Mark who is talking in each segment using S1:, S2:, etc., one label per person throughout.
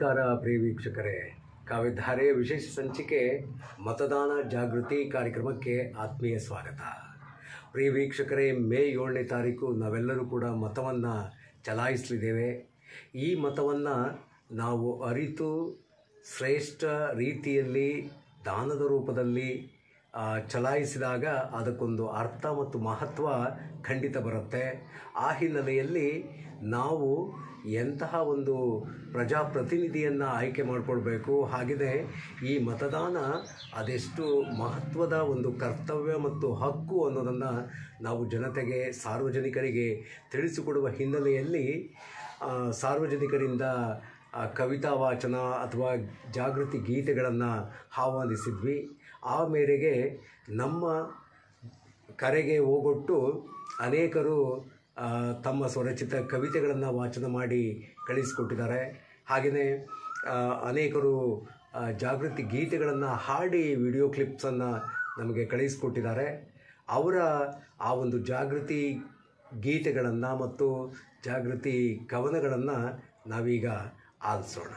S1: ನಮಸ್ಕಾರ ಪ್ರಿಯ ವೀಕ್ಷಕರೇ ಕಾವ್ಯಧಾರೆಯ ವಿಶೇಷ ಸಂಚಿಕೆ ಮತದಾನ ಜಾಗೃತಿ ಕಾರ್ಯಕ್ರಮಕ್ಕೆ ಆತ್ಮೀಯ ಸ್ವಾಗತ ಪ್ರಿಯ ವೀಕ್ಷಕರೇ ಮೇ ಏಳನೇ ತಾರೀಕು ನಾವೆಲ್ಲರೂ ಕೂಡ ಮತವನ್ನು ಚಲಾಯಿಸಲಿದ್ದೇವೆ ಈ ಮತವನ್ನು ನಾವು ಅರಿತು ಶ್ರೇಷ್ಠ ರೀತಿಯಲ್ಲಿ ದಾನದ ರೂಪದಲ್ಲಿ ಆ, ಚಲಾಯಿಸಿದಾಗ ಅದಕ್ಕೊಂದು ಅರ್ಥ ಮತ್ತು ಮಹತ್ವ ಖಂಡಿತ ಬರುತ್ತೆ ಆ ಹಿನ್ನೆಲೆಯಲ್ಲಿ ನಾವು ಎಂತಹ ಒಂದು ಪ್ರಜಾಪ್ರತಿನಿಧಿಯನ್ನು ಆಯ್ಕೆ ಮಾಡಿಕೊಳ್ಬೇಕು ಹಾಗೆಯೇ ಈ ಮತದಾನ ಅದೆಷ್ಟು ಮಹತ್ವದ ಒಂದು ಕರ್ತವ್ಯ ಮತ್ತು ಹಕ್ಕು ಅನ್ನೋದನ್ನು ನಾವು ಜನತೆಗೆ ಸಾರ್ವಜನಿಕರಿಗೆ ತಿಳಿಸಿಕೊಡುವ ಹಿನ್ನೆಲೆಯಲ್ಲಿ ಆ, ಸಾರ್ವಜನಿಕರಿಂದ ಆ, ಕವಿತಾ ವಾಚನ ಅಥವಾ ಜಾಗೃತಿ ಗೀತೆಗಳನ್ನು ಆಹ್ವಾನಿಸಿದ್ವಿ ಆ ಮೇರೆಗೆ ನಮ್ಮ ಕರೆಗೆ ಹೋಗೊಟ್ಟು ಅನೇಕರು ಆ, ತಮ್ಮ ಸ್ವರಚಿತ ಕವಿತೆಗಳನ್ನು ವಾಚನ ಮಾಡಿ ಕಳಿಸಿಕೊಟ್ಟಿದ್ದಾರೆ ಹಾಗೆಯೇ ಆ, ಅನೇಕರು ಆ, ಜಾಗೃತಿ ಗೀತೆಗಳನ್ನು ಹಾಡಿ ವಿಡಿಯೋ ಕ್ಲಿಪ್ಸನ್ನು ನಮಗೆ ಕಳಿಸಿಕೊಟ್ಟಿದ್ದಾರೆ ಅವರ ಆ ಒಂದು ಜಾಗೃತಿ ಗೀತೆಗಳನ್ನು ಮತ್ತು ಜಾಗೃತಿ ಕವನಗಳನ್ನು ನಾವೀಗ ಆಲಿಸೋಣ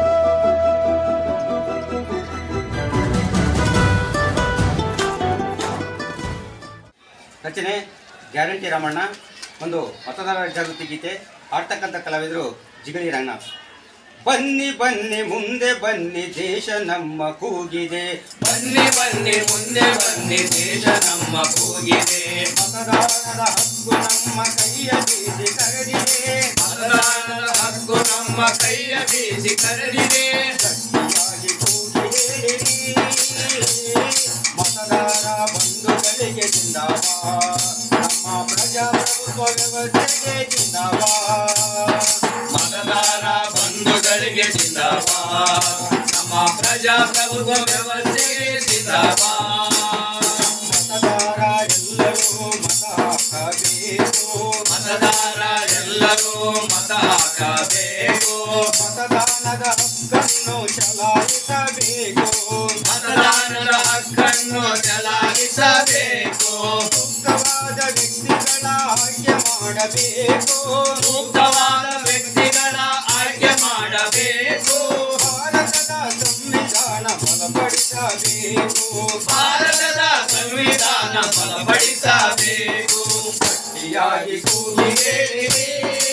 S2: ರಚನೆ ಗ್ಯಾರಂಟಿ ರಾಮಣ್ಣ ಒಂದು ಮತದಾರರ ಜಾಗೃತಿ ಗೀತೆ ಆಡ್ತಕ್ಕಂಥ ಕಲಾವಿದರು ಜಿಗಳಿ ರಂಗನಾಥ್ ಬನ್ನಿ ಬನ್ನಿ ಮುಂದೆ ಬನ್ನಿ ದೇಶ ನಮ್ಮ ಕೂಗಿದೆ
S3: ಬನ್ನಿ ಬನ್ನಿ ಮುಂದೆ ಬನ್ನಿ ದೇಶ ನಮ್ಮ ಕೂಗಿದೆ
S2: ಮತದಾರರ ಹಕ್ಕು ನಮ್ಮ ಕೈಯ ಬೀಸಿ ಕರೆದಿದೆ
S3: ಮತದಾನದ ಹಕ್ಕು ನಮ್ಮ ಕೈಯ ಬೀಸಿ ಕರೆದಿದೆ
S2: ಗಟ್ಟಿಯಾಗಿ ಕೂಗಿ ಹೇಳಿರಿ ಮತದಾರ ಬಂಧುಗಳಿಗೆ ಜಿಂದಾಬಾದ್ ನಮ್ಮ ಪ್ರಜಾಪ್ರಭುತ್ವ ವ್ಯವಸ್ಥೆಗೆ ಜಿಂದಾಬಾದ್
S3: ಮತದಾರ ಬಂಧುಗಳಿಗೆ ಜಿಂದಾಬಾದ್ ನಮ್ಮ ಪ್ರಜಾಪ್ರಭುತ್ವ ವ್ಯವಸ್ಥೆಗೆ ಜಿಂದಾಬಾದ್
S2: ಮತದಾರ ಎಲ್ಲರೂ ಮತ ಹಾಕಬೇಕು
S3: ಮತದಾರ ಎಲ್ಲರೂ ಮತ ಹಾಕಬೇಕು
S2: ಮತದಾನದ ಹಕ್ಕನ್ನು ಚಲಾಯಿಸಬೇಕು
S3: ಮತದಾನದ ಹಕ್ಕನ್ನು ಚಲಾಯಿಸಬೇಕು
S2: ಸೂಕ್ತವಾದ ವ್ಯಕ್ತಿಗಳ ಆಯ್ಕೆ ಮಾಡಬೇಕು
S3: ಸೂಕ್ತವಾದ ವ್ಯಕ್ತಿಗಳ ಆಯ್ಕೆ ಮಾಡಬೇಕು
S2: ಭಾರತದ ಸಂವಿಧಾನ ಬಲಪಡಿಸಬೇಕು
S3: ಭಾರತದ ಸಂವಿಧಾನ ಬಲಪಡಿಸಬೇಕು
S2: ಗಟ್ಟಿಯಾಗಿ ಕೂಗಿ ಹೇಳಿರಿ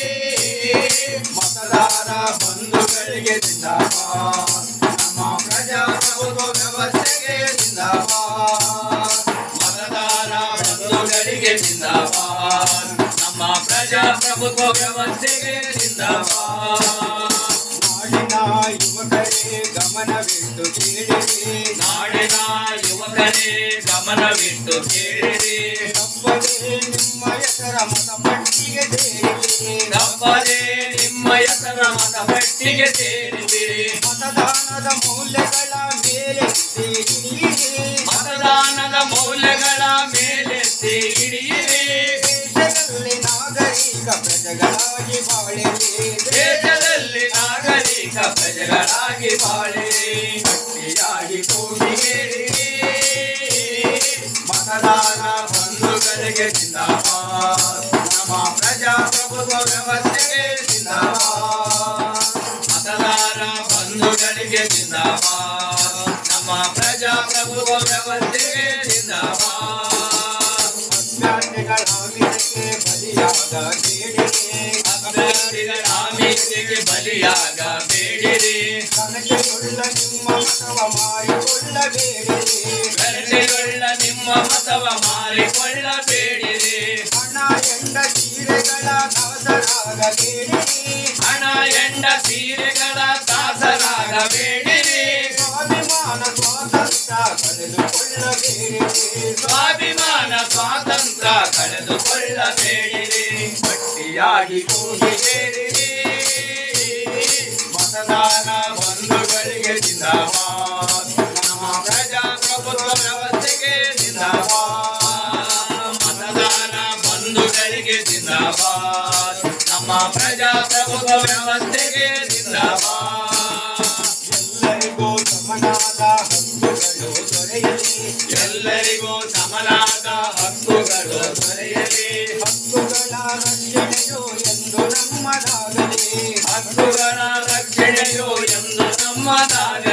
S2: ಮತದಾರ ಬಂಧುಗಳಿಗೆ ಜಿಂದಾಬಾದ್ ನಮ್ಮ ಪ್ರಜಾಪ್ರಭುತ್ವ ವ್ಯವಸ್ಥೆಗೆ ಜಿಂದಾಬಾದ್
S3: ಮತದಾರ ಬಂಧುಗಳಿಗೆ ಜಿಂದಾಬಾದ್ ನಮ್ಮ ಪ್ರಜಾಪ್ರಭುತ್ವ ವ್ಯವಸ್ಥೆಗೆ ಜಿಂದಾಬಾದ್
S2: ನಾಡಿನ ಯುವಕರೇ ಗಮನವಿಟ್ಟು ಕೇಳಿರಿ
S3: ನಾಡಿನ ಯುವಕರೇ ಗಮನವಿಟ್ಟು ಕೇಳಿರಿ
S2: ತಪ್ಪದೇ ನಿಮ್ಮ ಹೆಸರ ಮತಪಟ್ಟಿಗೆ ಸೇರಿರಿ
S3: ತಪ್ಪದೇ ನಿಮ್ಮ ಹೆಸರ ಮತಪಟ್ಟಿಗೆ ಸೇರಿದಿರಿ
S2: ಮತದಾನದ ಮೌಲ್ಯಗಳ ಮೇಲೆ ಹಿಡಿಯಿರಿ
S3: ಮತದಾನದ ಮೌಲ್ಯಗಳ ಮೇಲೆ ಹಿಡಿಯಿರಿ
S2: ದೇಶದಲ್ಲಿ ನಾಗರಿಕ ಪ್ರಜೆಗಳಾಗಿ ಬಾಳಿರಿ
S3: ದೇಶದಲ್ಲಿ ನಾಗರಿಕ ಪ್ರಜೆಗಳಾಗಿ ಬಾಳಿರಿ
S2: ಗಟ್ಟಿಯಾಗಿ ಕೂಗಿ ಹೇಳಿರಿ
S3: ಮತದಾನ ಬಂಧುಗಳಿಗೆ ಜಿಂದಾಬಾದ್
S2: ನಮ್ಮ ಪ್ರಜಾಪ್ರಭುತ್ವ ವ್ಯವಸ್ಥೆಗೆ ಜಿಂದಾಬಾದ್
S3: ಮತದಾರ ಬಂಧುಗಳಿಗೆ ಜಿಂದಾಬಾದ್ ನಮ್ಮ ಪ್ರಜಾಪ್ರಭುತ್ವ ವ್ಯವಸ್ಥೆಗೆ ಜಿಂದಾಬಾದ್
S2: ಅಭ್ಯರ್ಥಿಗಳ ಆಮಿಷಕ್ಕೆ ಬಲಿಯಾಗಬೇಡಿರಿ
S3: ಅಭ್ಯರ್ಥಿಗಳ ಆಮಿಷಕ್ಕೆ ಬಲಿಯಾಗಬೇಡಿರಿ
S2: ಕನಕೆಯುಳ್ಳ ನಿಮ್ಮ ಮತವ ಮಾರಿಕೊಳ್ಳಬೇಡಿರಿ
S3: ಗರಟೆಗೊಳ್ಳ ನಿಮ್ಮ ಮತವ ಮಾರಿಕೊಳ್ಳಬೇಡಿರಿ
S2: ಹಣ ಎಂಡ ಸೀರೆಗಳ ದಾಸರಾಗಬೇಡಿರಿ
S3: ಹಣ ಎಂಡ ಸೀರೆಗಳ ದಾಸರಾಗಬೇಡಿರಿ
S2: ಸ್ವಾಭಿಮಾನ ಸ್ವಾತಂತ್ರ್ಯ ಕಳೆದುಕೊಳ್ಳಬೇಡಿರಿ
S3: ಸ್ವಾಭಿಮಾನ ಸ್ವಾತಂತ್ರ್ಯ ಕಳೆದುಕೊಳ್ಳಬೇಡಿರಿ
S2: ಗಟ್ಟಿಯಾಗಿ ಕೂಗಿ ಹೇಳಿರಿ
S3: ಮತದಾನ ಬಂಧುಗಳಿಗೆ ಜಿಂದಾಬಾದ್ ನಮ್ಮ ಪ್ರಜಾಪ್ರಭುತ್ವ ವ್ಯವಸ್ಥೆಗೆ ಜಿಂದಾಬಾದ್ ಮತದಾನ ಬಂಧುಗಳಿಗೆ ಜಿಂದಾಬಾದ್ ನಮ್ಮ ಪ್ರಜಾಪ್ರಭುತ್ವ ವ್ಯವಸ್ಥೆಗೆ ಜಿಂದಾಬಾದ್
S2: ಎಲ್ಲರಿಗೂ ಸಮನಾದ ಹಕ್ಕುಗಳು ದೊರೆಯಲಿ
S3: ಎಲ್ಲರಿಗೂ ಸಮನಾದ ಹಕ್ಕುಗಳು ದೊರೆಯಲಿ
S2: ಹಕ್ಕುಗಳ ರಕ್ಷಣೆಯು ಎಂದು ನಮ್ಮದಾಗಲಿ
S3: ಹಕ್ಕುಗಳ ರಕ್ಷಣೆಯು ಎಂದು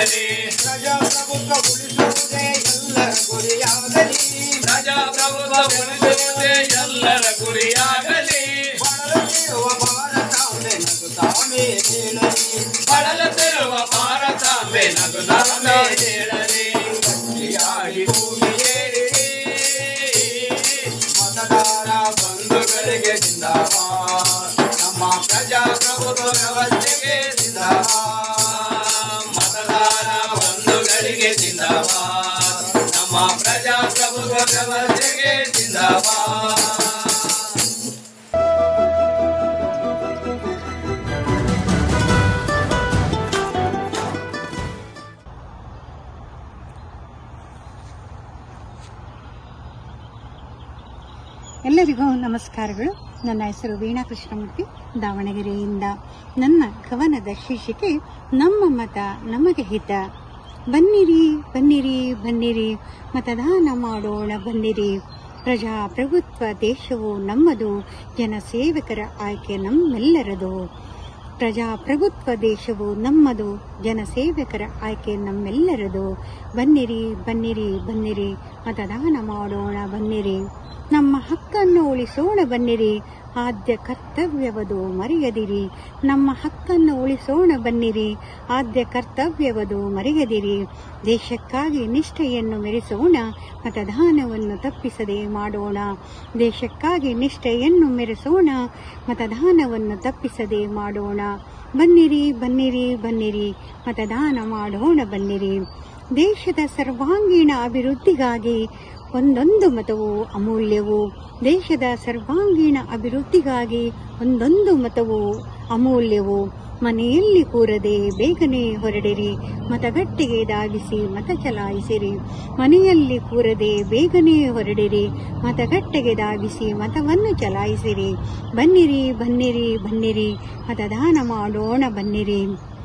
S3: ಗುರಿಯಾಗಲಿ
S2: ಪ್ರಜಾಪ್ರಭುತ್ವ ಉಳಿಸುವುದೇ ಎಲ್ಲರ ಗುರಿಯಾಗಲಿ
S3: ಪ್ರಜಾಪ್ರಭುತ್ವ ಉಳಿಸುವುದೇ ಎಲ್ಲರ ಗುರಿಯಾಗಲಿ
S2: ಬಳಲುತ್ತಿರುವ ಭಾರತಾಂಬೆ ನಗುತ್ತಾಮೆ ಹೇಳಲಿ
S3: ಬಳಲುತ್ತಿರುವ ಭಾರತಾಂಬೆ ನಗುತ್ತಾಂಬೆ ಹೇಳಲಿ ಗಟ್ಟಿಯಾಗಿ ಕೂಗಿಯೇಳಿರಿ
S2: ಮತದಾರ
S3: ಬಂಧುಗಳಿಗೆ ಜಿಂದಾಬಾದ್ ನಮ್ಮ ಪ್ರಜಾಪ್ರಭುತ್ವ ವ್ಯವಸ್ಥೆಗೆ ಜಿಂದಾಬಾದ್ ಮತದಾರ ಬಂಧುಗಳಿಗೆ ಜಿಂದಾಬಾದ್ ನಮ್ಮ ಪ್ರಜಾಪ್ರಭುತ್ವ ವ್ಯವಸ್ಥೆಗೆ ಜಿಂದಾಬಾದ್
S4: ಎಲ್ಲರಿಗೂ ನಮಸ್ಕಾರಗಳು ನನ್ನ ಹೆಸರು ವೀಣಾ ಕೃಷ್ಣಮೂರ್ತಿ ದಾವಣಗೆರೆಯಿಂದ ನನ್ನ ಕವನದ ಶೀರ್ಷಿಕೆ ನಮ್ಮ ಮತ ನಮಗೆ ಹಿತ ಬನ್ನಿರಿ ಬನ್ನಿರಿ ಬನ್ನಿರಿ ಮತದಾನ ಮಾಡೋಣ ಬನ್ನಿರಿ ಪ್ರಜಾಪ್ರಭುತ್ವ ದೇಶವು ನಮ್ಮದು ಜನಸೇವಕರ ಆಯ್ಕೆ ನಮ್ಮೆಲ್ಲರದು ಪ್ರಜಾಪ್ರಭುತ್ವ ದೇಶವು ನಮ್ಮದು ಜನಸೇವಕರ ಆಯ್ಕೆ ನಮ್ಮೆಲ್ಲರದು ಬನ್ನಿರಿ ಬನ್ನಿರಿ ಬನ್ನಿರಿ ಮತದಾನ ಮಾಡೋಣ ಬನ್ನಿರಿ ನಮ್ಮ ಹಕ್ಕನ್ನು ಉಳಿಸೋಣ ಬನ್ನಿರಿ ಆದ್ಯ ಕರ್ತವ್ಯವದು ಮರೆಯದಿರಿ ನಮ್ಮ ಹಕ್ಕನ್ನು ಉಳಿಸೋಣ ಬನ್ನಿರಿ ಆದ್ಯ ಕರ್ತವ್ಯವದು ಮರೆಯದಿರಿ ದೇಶಕ್ಕಾಗಿ ನಿಷ್ಠೆಯನ್ನು ಮೆರೆಸೋಣ ಮತದಾನವನ್ನು ತಪ್ಪಿಸದೆ ಮಾಡೋಣ ದೇಶಕ್ಕಾಗಿ ನಿಷ್ಠೆಯನ್ನು ಮೆರೆಸೋಣ ಮತದಾನವನ್ನು ತಪ್ಪಿಸದೆ ಮಾಡೋಣ ಬನ್ನಿರಿ ಬನ್ನಿರಿ ಬನ್ನಿರಿ ಮತದಾನ ಮಾಡೋಣ ಬನ್ನಿರಿ ದೇಶದ ಸರ್ವಾಂಗೀಣ ಅಭಿವೃದ್ಧಿಗಾಗಿ ಒಂದೊಂದು ಮತವು ಅಮೂಲ್ಯವು ದೇಶದ ಸರ್ವಾಂಗೀಣ ಅಭಿವೃದ್ಧಿಗಾಗಿ ಒಂದೊಂದು ಮತವು ಅಮೂಲ್ಯವು ಮನೆಯಲ್ಲಿ ಕೂರದೆ ಬೇಗನೆ ಹೊರಡಿರಿ ಮತಗಟ್ಟೆಗೆ ಧಾವಿಸಿ ಮತ ಚಲಾಯಿಸಿರಿ ಮನೆಯಲ್ಲಿ ಕೂರದೆ ಬೇಗನೆ ಹೊರಡಿರಿ ಮತಗಟ್ಟೆಗೆ ಧಾವಿಸಿ ಮತವನ್ನು ಚಲಾಯಿಸಿರಿ ಬನ್ನಿರಿ ಬನ್ನಿರಿ ಬನ್ನಿರಿ ಮತದಾನ ಮಾಡೋಣ ಬನ್ನಿರಿ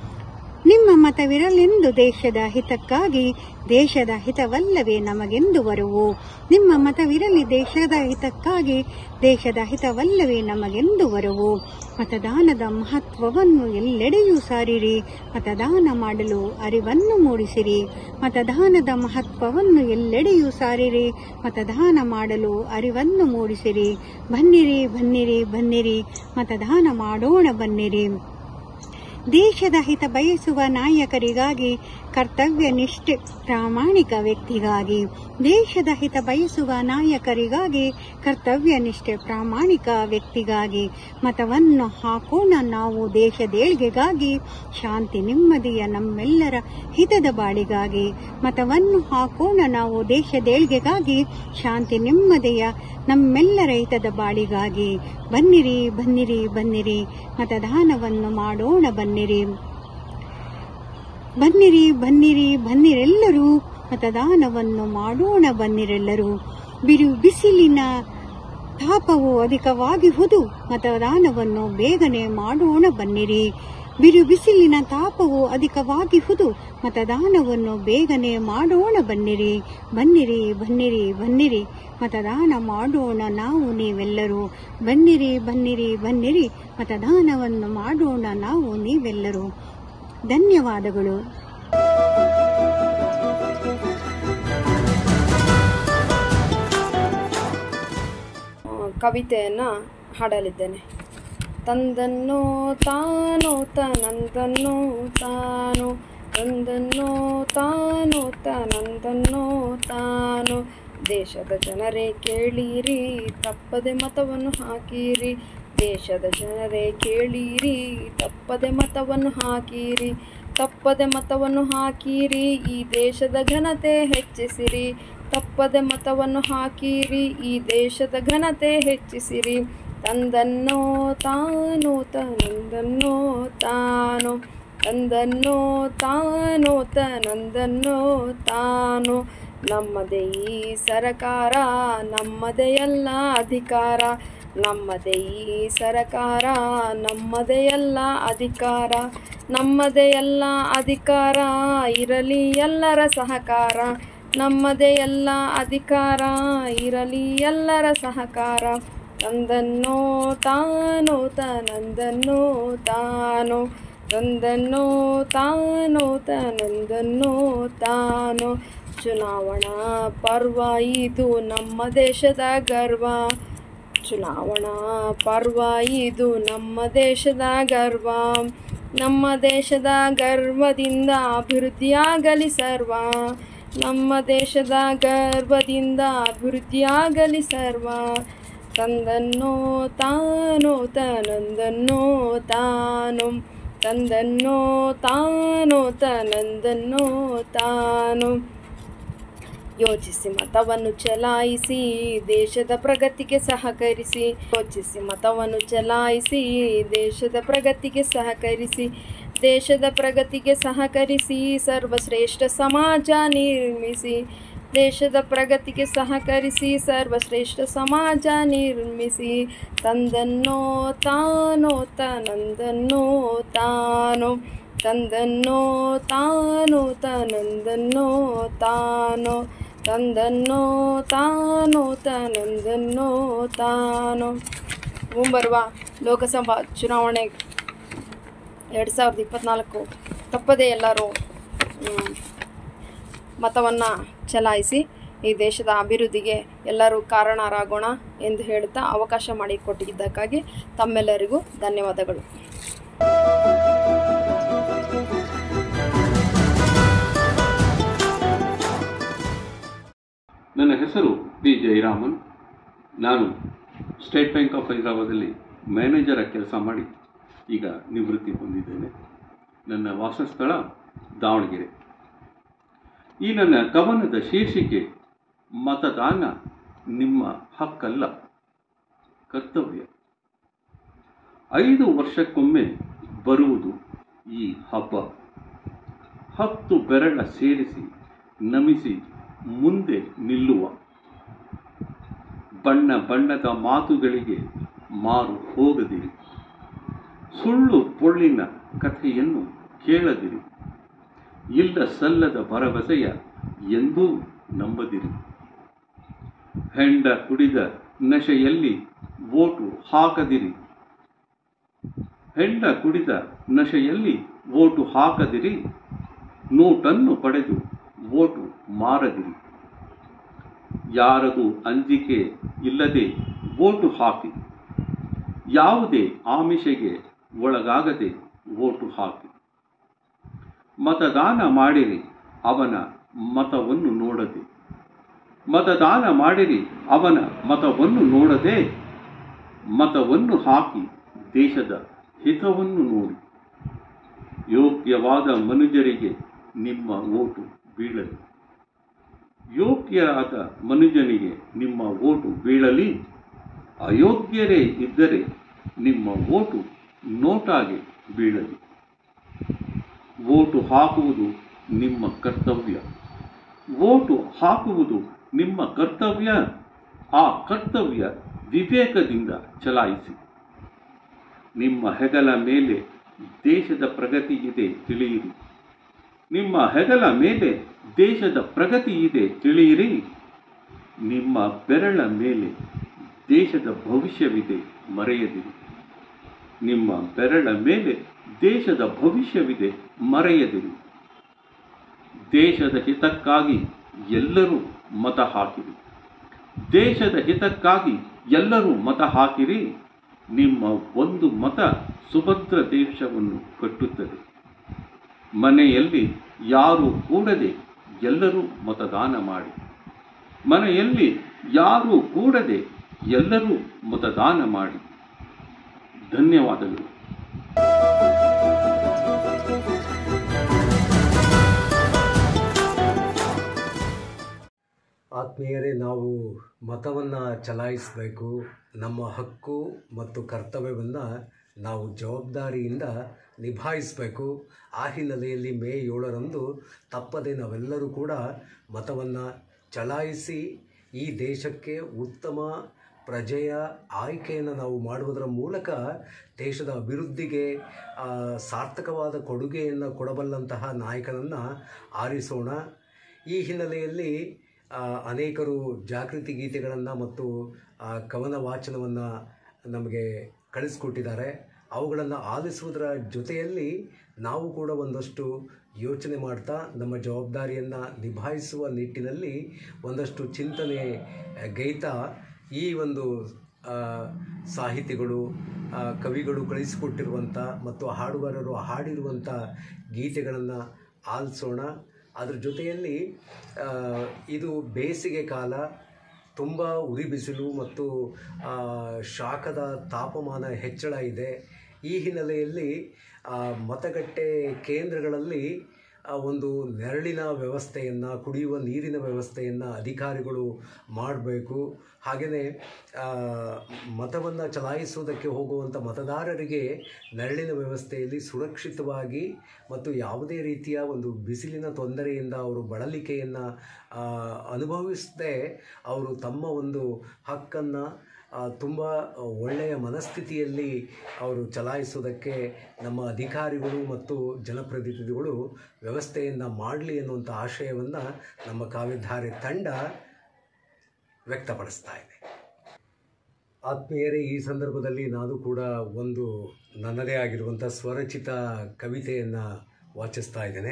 S4: ನಿಮ್ಮ ಮತವಿರಲೆಂದು ದೇಶದ ಹಿತಕ್ಕಾಗಿ ದೇಶದ ಹಿತವಲ್ಲವೇ ನಮಗೆಂದು ಬರುವು ನಿಮ್ಮ ಮತವಿರಲಿ ದೇಶದ ಹಿತಕ್ಕಾಗಿ ದೇಶದ ಹಿತವಲ್ಲವೇ ನಮಗೆಂದು ಬರುವು ಮತದಾನದ ಮಹತ್ವವನ್ನು ಎಲ್ಲೆಡೆಯೂ ಸಾರಿರಿ ಮತದಾನ ಮಾಡಲು ಅರಿವನ್ನು ಮೂಡಿಸಿರಿ ಮತದಾನದ ಮಹತ್ವವನ್ನು ಎಲ್ಲೆಡೆಯೂ ಸಾರಿರಿ ಮತದಾನ ಮಾಡಲು ಅರಿವನ್ನು ಮೂಡಿಸಿರಿ ಬನ್ನಿರಿ ಬನ್ನಿರಿ ಬನ್ನಿರಿ ಮತದಾನ ಮಾಡೋಣ ಬನ್ನಿರಿ ದೇಶದ ಹಿತ ಬಯಸುವ ನಾಯಕರಿಗಾಗಿ ಕರ್ತವ್ಯ ನಿಷ್ಠೆ ಪ್ರಾಮಾಣಿಕ ವ್ಯಕ್ತಿಗಾಗಿ ದೇಶದ ಹಿತ ಬಯಸುವ ನಾಯಕರಿಗಾಗಿ ಕರ್ತವ್ಯ ನಿಷ್ಠೆ ಪ್ರಾಮಾಣಿಕ ವ್ಯಕ್ತಿಗಾಗಿ ಮತವನ್ನು ಹಾಕೋಣ ನಾವು ದೇಶದೇಳ್ಗೆಗಾಗಿ ಶಾಂತಿ ನೆಮ್ಮದಿಯ ನಮ್ಮೆಲ್ಲರ ಹಿತದ ಬಾಳಿಗಾಗಿ ಮತವನ್ನು ಹಾಕೋಣ ನಾವು ದೇಶದೇಳ್ಗೆಗಾಗಿ ಶಾಂತಿ ನೆಮ್ಮದಿಯ ನಮ್ಮೆಲ್ಲರ ಹಿತದ ಬಾಳಿಗಾಗಿ ಬನ್ನಿರಿ ಬನ್ನಿರಿ ಬನ್ನಿರಿ ಮತದಾನವನ್ನು ಮಾಡೋಣ ಬನ್ನಿರಿ ಬನ್ನಿರಿ ಬನ್ನಿರಿ ಬನ್ನಿರೆಲ್ಲರೂ ಮತದಾನವನ್ನು ಮಾಡೋಣ ಬನ್ನಿರೆಲ್ಲರೂ ಬಿರು ಬಿಸಿಲಿನ ತಾಪವು ಅಧಿಕವಾಗಿಹುದು ಮತದಾನವನ್ನು ಬೇಗನೆ ಮಾಡೋಣ ಬನ್ನಿರಿ ಬಿರು ಬಿಸಿಲಿನ ತಾಪವು ಅಧಿಕವಾಗಿಹುದು ಮತದಾನವನ್ನು ಬೇಗನೆ ಮಾಡೋಣ ಬನ್ನಿರಿ ಬನ್ನಿರಿ ಬನ್ನಿರಿ ಬನ್ನಿರಿ ಮತದಾನ ಮಾಡೋಣ ನಾವು ನೀವೆಲ್ಲರೂ ಬನ್ನಿರಿ ಬನ್ನಿರಿ ಬನ್ನಿರಿ ಮತದಾನವನ್ನು ಮಾಡೋಣ ನಾವು ನೀವೆಲ್ಲರೂ ಧನ್ಯವಾದಗಳು
S5: ಕವಿತೆಯನ್ನು ಹಾಡಲಿದ್ದೇನೆ ತಂದನ್ನೋ ತಾನೋ ತನಂದನ್ನೋ ತಾನು ತಂದನ್ನೋ ತಾನೋ ತನಂದನ್ನೋ ತಾನು ದೇಶದ ಜನರೇ ಕೇಳಿರಿ ತಪ್ಪದೆ ಮತವನ್ನು ಹಾಕಿರಿ ದೇಶದ ಜನರೇ ಕೇಳಿರಿ ತಪ್ಪದೆ ಮತವನ್ನು ಹಾಕಿರಿ ತಪ್ಪದೆ ಮತವನ್ನು ಹಾಕಿರಿ ಈ ದೇಶದ ಘನತೆ ಹೆಚ್ಚಿಸಿರಿ ತಪ್ಪದೆ ಮತವನ್ನು ಹಾಕಿರಿ ಈ ದೇಶದ ಘನತೆ ಹೆಚ್ಚಿಸಿರಿ ತಂದನ್ನೋ ತಾನೋ ತನಂದನ್ನೋ ತಾನು ತಂದನ್ನೋ ತಾನೋ ತನಂದನ್ನೋ ತಾನು ನಮ್ಮದೇ ಈ ಸರಕಾರ ನಮ್ಮದೇ ಎಲ್ಲ ಅಧಿಕಾರ ನಮ್ಮದೇ ಈ ಸರಕಾರ ನಮ್ಮದೇ ಎಲ್ಲ ಅಧಿಕಾರ ನಮ್ಮದೇ ಎಲ್ಲ ಅಧಿಕಾರ ಇರಲಿ ಎಲ್ಲರ ಸಹಕಾರ ನಮ್ಮದೇ ಎಲ್ಲ ಅಧಿಕಾರ ಇರಲಿ ಎಲ್ಲರ ಸಹಕಾರ ತಂದನ್ನೋ ತಾನೋ ತನಂದನ್ನೋ ತಾನು ತಂದನ್ನೋ ತಾನೋ ತನಂದನ್ನೋ ತಾನೋ ಚುನಾವಣಾ ಪರ್ವ ಇದು ನಮ್ಮ ದೇಶದ ಗರ್ವ ಚುನಾವಣಾ ಪರ್ವ ಇದು ನಮ್ಮ ದೇಶದ ಗರ್ವ ನಮ್ಮ ದೇಶದ ಗರ್ವದಿಂದ ಅಭಿವೃದ್ಧಿಯಾಗಲಿ ಸರ್ವ ನಮ್ಮ ದೇಶದ ಗರ್ವದಿಂದ ಅಭಿವೃದ್ಧಿಯಾಗಲಿ ಸರ್ವ ತಂದನ್ನೋ ತಾನೋ ತನಂದನ್ನೋ ತಾನು ತಂದನ್ನೋ ತಾನೋ ತನಂದನ್ನೋ ತಾನು ಯೋಚಿಸಿ ಮತವನ್ನು ಚಲಾಯಿಸಿ ದೇಶದ ಪ್ರಗತಿಗೆ ಸಹಕರಿಸಿ ಯೋಚಿಸಿ ಮತವನ್ನು ಚಲಾಯಿಸಿ ದೇಶದ ಪ್ರಗತಿಗೆ ಸಹಕರಿಸಿ ದೇಶದ ಪ್ರಗತಿಗೆ ಸಹಕರಿಸಿ ಸರ್ವಶ್ರೇಷ್ಠ ಸಮಾಜ ನಿರ್ಮಿಸಿ ದೇಶದ ಪ್ರಗತಿಗೆ ಸಹಕರಿಸಿ ಸರ್ವಶ್ರೇಷ್ಠ ಸಮಾಜ ನಿರ್ಮಿಸಿ ತಂದನ್ನೋ ತಾನೋ ತನಂದನ್ನೋ ತಾನೋ ತಂದನ್ನೋ ತಾನೋ ತನಂದನ್ನೋ ತಾನೋ ತಂದನ್ನೋ ತಾನೋ ತನಂದನ್ನೋ ತಾನೋ ಮುಂಬರುವ ಲೋಕಸಭಾ ಚುನಾವಣೆ ಎರಡು ಸಾವಿರದ ಇಪ್ಪತ್ತ್ನಾಲ್ಕು ತಪ್ಪದೇ ಎಲ್ಲರೂ ಮತವನ್ನು ಚಲಾಯಿಸಿ ಈ ದೇಶದ ಅಭಿವೃದ್ಧಿಗೆ ಎಲ್ಲರೂ ಕಾರಣರಾಗೋಣ ಎಂದು ಹೇಳುತ್ತಾ ಅವಕಾಶ ಮಾಡಿಕೊಟ್ಟಿದ್ದಕ್ಕಾಗಿ ತಮ್ಮೆಲ್ಲರಿಗೂ ಧನ್ಯವಾದಗಳು
S6: ನನ್ನ ಹೆಸರು ಬಿ ಜಯರಾಮನ್ ನಾನು ಸ್ಟೇಟ್ ಬ್ಯಾಂಕ್ ಆಫ್ ಹೈದರಾಬಾದಲ್ಲಿ ಮ್ಯಾನೇಜರ ಕೆಲಸ ಮಾಡಿ ಈಗ ನಿವೃತ್ತಿ ಹೊಂದಿದ್ದೇನೆ ನನ್ನ ವಾಸಸ್ಥಳ ದಾವಣಗೆರೆ ಈ ನನ್ನ ಕವನದ ಶೀರ್ಷಿಕೆ ಮತದಾನ ನಿಮ್ಮ ಹಕ್ಕಲ್ಲ ಕರ್ತವ್ಯ ಐದು ವರ್ಷಕ್ಕೊಮ್ಮೆ ಬರುವುದು ಈ ಹಬ್ಬ ಹತ್ತು ಬೆರಳ ಸೇರಿಸಿ ನಮಿಸಿ ಮುಂದೆ ನಿಲ್ಲುವ ಬಣ್ಣ ಬಣ್ಣದ ಮಾತುಗಳಿಗೆ ಮಾರು ಹೋಗದಿರಿ ಸುಳ್ಳು ಪೊಳ್ಳಿನ ಕಥೆಯನ್ನು ಕೇಳದಿರಿ ಇಲ್ಲ ಸಲ್ಲದ ಭರವಸೆಯ ಎಂದೂ ನಂಬದಿರಿ ಹೆಂಡ ಕುಡಿದ ನಶೆಯಲ್ಲಿ ಓಟು ಹಾಕದಿರಿ ಹೆಂಡ ಕುಡಿದ ನಶೆಯಲ್ಲಿ ಓಟು ಹಾಕದಿರಿ ನೋಟನ್ನು ಪಡೆದು ಓಟು ಮಾರದಿರಿ ಯಾರದು ಅಂಜಿಕೆ ಇಲ್ಲದೆ ಓಟು ಹಾಕಿ ಯಾವುದೇ ಆಮಿಷೆಗೆ ಒಳಗಾಗದೆ ಓಟು ಹಾಕಿ ಮತದಾನ ಮಾಡಿರಿ ಅವನ ಮತವನ್ನು ನೋಡದೆ ಮತದಾನ ಮಾಡಿರಿ ಅವನ ಮತವನ್ನು ನೋಡದೆ ಮತವನ್ನು ಹಾಕಿ ದೇಶದ ಹಿತವನ್ನು ನೋಡಿ ಯೋಗ್ಯವಾದ ಮನುಜರಿಗೆ ನಿಮ್ಮ ಓಟು ಬೀಳಲಿ ಯೋಗ್ಯರಾದ ಮನುಜನಿಗೆ ನಿಮ್ಮ ಓಟು ಬೀಳಲಿ ಅಯೋಗ್ಯರೇ ಇದ್ದರೆ ನಿಮ್ಮ ಓಟು ನೋಟಾಗೆ ಬೀಳಲಿ ಓಟು ಹಾಕುವುದು ನಿಮ್ಮ ಕರ್ತವ್ಯ ಓಟು ಹಾಕುವುದು ನಿಮ್ಮ ಕರ್ತವ್ಯ ಆ ಕರ್ತವ್ಯ ವಿವೇಕದಿಂದ ಚಲಾಯಿಸಿ ನಿಮ್ಮ ಹೆಗಲ ಮೇಲೆ ದೇಶದ ಪ್ರಗತಿ ಇದೆ ತಿಳಿಯಿರಿ ನಿಮ್ಮ ಹೆಗಲ ಮೇಲೆ ದೇಶದ ಪ್ರಗತಿ ಇದೆ ತಿಳಿಯಿರಿ ನಿಮ್ಮ ಬೆರಳ ಮೇಲೆ ದೇಶದ ಭವಿಷ್ಯವಿದೆ ಮರೆಯದಿರಿ ನಿಮ್ಮ ಬೆರಳ ಮೇಲೆ ದೇಶದ ಭವಿಷ್ಯವಿದೆ ಮರೆಯದಿರಿ ದೇಶದ ಹಿತಕ್ಕಾಗಿ ಎಲ್ಲರೂ ಮತ ಹಾಕಿರಿ ದೇಶದ ಹಿತಕ್ಕಾಗಿ ಎಲ್ಲರೂ ಮತ ಹಾಕಿರಿ ನಿಮ್ಮ ಒಂದು ಮತ ಸುಭದ್ರ ದೇಶವನ್ನು ಕಟ್ಟುತ್ತದೆ ಮನೆಯಲ್ಲಿ ಯಾರು ಕೂಡದೆ ಎಲ್ಲರೂ ಮತದಾನ ಮಾಡಿ ಮನೆಯಲ್ಲಿ ಯಾರು ಕೂಡದೆ ಎಲ್ಲರೂ ಮತದಾನ ಮಾಡಿ ಧನ್ಯವಾದಗಳು
S1: ಆತ್ಮೀಯರೇ ನಾವು ಮತವನ್ನು ಚಲಾಯಿಸಬೇಕು ನಮ್ಮ ಹಕ್ಕು ಮತ್ತು ಕರ್ತವ್ಯವನ್ನು ನಾವು ಜವಾಬ್ದಾರಿಯಿಂದ ನಿಭಾಯಿಸಬೇಕು ಆ ಹಿನ್ನೆಲೆಯಲ್ಲಿ ಮೇ ಏಳರಂದು ತಪ್ಪದೆ ನಾವೆಲ್ಲರೂ ಕೂಡ ಮತವನ್ನು ಚಲಾಯಿಸಿ ಈ ದೇಶಕ್ಕೆ ಉತ್ತಮ ಪ್ರಜೆಯ ಆಯ್ಕೆಯನ್ನು ನಾವು ಮಾಡುವುದರ ಮೂಲಕ ದೇಶದ ಅಭಿವೃದ್ಧಿಗೆ ಆ, ಸಾರ್ಥಕವಾದ ಕೊಡುಗೆಯನ್ನು ಕೊಡಬಲ್ಲಂತಹ ನಾಯಕನನ್ನು ಆರಿಸೋಣ ಈ ಹಿನ್ನೆಲೆಯಲ್ಲಿ ಆ, ಅನೇಕರು ಜಾಗೃತಿ ಗೀತೆಗಳನ್ನು ಮತ್ತು ಆ, ಕವನ ವಾಚನವನ್ನು ನಮಗೆ ಕಳಿಸ್ಕೊಟ್ಟಿದ್ದಾರೆ ಅವುಗಳನ್ನು ಆಲಿಸುವುದರ ಜೊತೆಯಲ್ಲಿ ನಾವು ಕೂಡ ಒಂದಷ್ಟು ಯೋಚನೆ ಮಾಡ್ತಾ ನಮ್ಮ ಜವಾಬ್ದಾರಿಯನ್ನು ನಿಭಾಯಿಸುವ ನಿಟ್ಟಿನಲ್ಲಿ ಒಂದಷ್ಟು ಚಿಂತನೆ ಆ, ಗೈತಾ ಈ ಒಂದು ಆ, ಸಾಹಿತಿಗಳು ಆ, ಕವಿಗಳು ಕಳಿಸಿಕೊಟ್ಟಿರುವಂಥ ಮತ್ತು ಹಾಡುಗಾರರು ಹಾಡಿರುವಂಥ ಗೀತೆಗಳನ್ನು ಆಲಿಸೋಣ ಅದ್ರ ಜೊತೆಯಲ್ಲಿ ಆ, ಇದು ಬೇಸಿಗೆ ಕಾಲ ತುಂಬ ಉರಿ ಬಿಸಿಲು ಮತ್ತು ಆ, ಶಾಖದ ತಾಪಮಾನ ಹೆಚ್ಚಳ ಇದೆ ಈ ಹಿನ್ನೆಲೆಯಲ್ಲಿ ಆ, ಮತಗಟ್ಟೆ ಕೇಂದ್ರಗಳಲ್ಲಿ ಆ, ಒಂದು ನೆರಳಿನ ವ್ಯವಸ್ಥೆಯನ್ನು ಕುಡಿಯುವ ನೀರಿನ ವ್ಯವಸ್ಥೆಯನ್ನು ಅಧಿಕಾರಿಗಳು ಮಾಡಬೇಕು ಹಾಗೆಯೇ ಮತವನ್ನು ಚಲಾಯಿಸುವುದಕ್ಕೆ ಹೋಗುವಂಥ ಮತದಾರರಿಗೆ ನೆರಳಿನ ವ್ಯವಸ್ಥೆಯಲ್ಲಿ ಸುರಕ್ಷಿತವಾಗಿ ಮತ್ತು ಯಾವುದೇ ರೀತಿಯ ಒಂದು ಬಿಸಿಲಿನ ತೊಂದರೆಯಿಂದ ಅವರು ಬಳಲಿಕೆಯನ್ನು ಅನುಭವಿಸದೆ ಅವರು ತಮ್ಮ ಒಂದು ಹಕ್ಕನ್ನು ತುಂಬ ಒಳ್ಳೆಯ ಮನಸ್ಥಿತಿಯಲ್ಲಿ ಅವರು ಚಲಾಯಿಸೋದಕ್ಕೆ ನಮ್ಮ ಅಧಿಕಾರಿಗಳು ಮತ್ತು ಜನಪ್ರತಿನಿಧಿಗಳು ವ್ಯವಸ್ಥೆಯನ್ನು ಮಾಡಲಿ ಅನ್ನುವಂಥ ಆಶಯವನ್ನು ನಮ್ಮ ಕಾವ್ಯಧಾರೆ ತಂಡ ವ್ಯಕ್ತಪಡಿಸ್ತಾ ಇದೆ ಆತ್ಮೀಯರೇ ಈ ಸಂದರ್ಭದಲ್ಲಿ ನಾನು ಕೂಡ ಒಂದು ನನ್ನದೇ ಆಗಿರುವಂಥ ಸ್ವರಚಿತ ಕವಿತೆಯನ್ನು ವಾಚಿಸ್ತಾ ಇದ್ದೇನೆ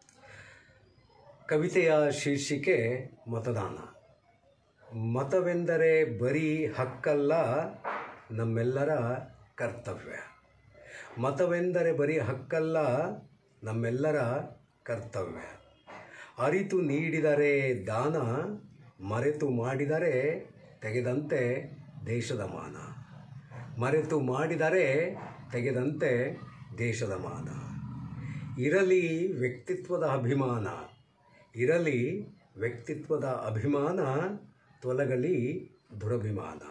S1: ಕವಿತೆಯ ಶೀರ್ಷಿಕೆ ಮತದಾನ ಮತವೆಂದರೆ ಬರೀ ಹಕ್ಕಲ್ಲ ನಮ್ಮೆಲ್ಲರ ಕರ್ತವ್ಯ ಮತವೆಂದರೆ ಬರೀ ಹಕ್ಕಲ್ಲ ನಮ್ಮೆಲ್ಲರ ಕರ್ತವ್ಯ ಅರಿತು ನೀಡಿದರೆ ದಾನ ಮರೆತು ಮಾಡಿದರೆ ತೆಗೆದಂತೆ ದೇಶದ ಮಾನ ಮರೆತು ಮಾಡಿದರೆ ತೆಗೆದಂತೆ ದೇಶದ ಮಾನ ಇರಲಿ ವ್ಯಕ್ತಿತ್ವದ ಅಭಿಮಾನ ಇರಲಿ ವ್ಯಕ್ತಿತ್ವದ ಅಭಿಮಾನ ತೊಲಗಲಿ ದುರಭಿಮಾನ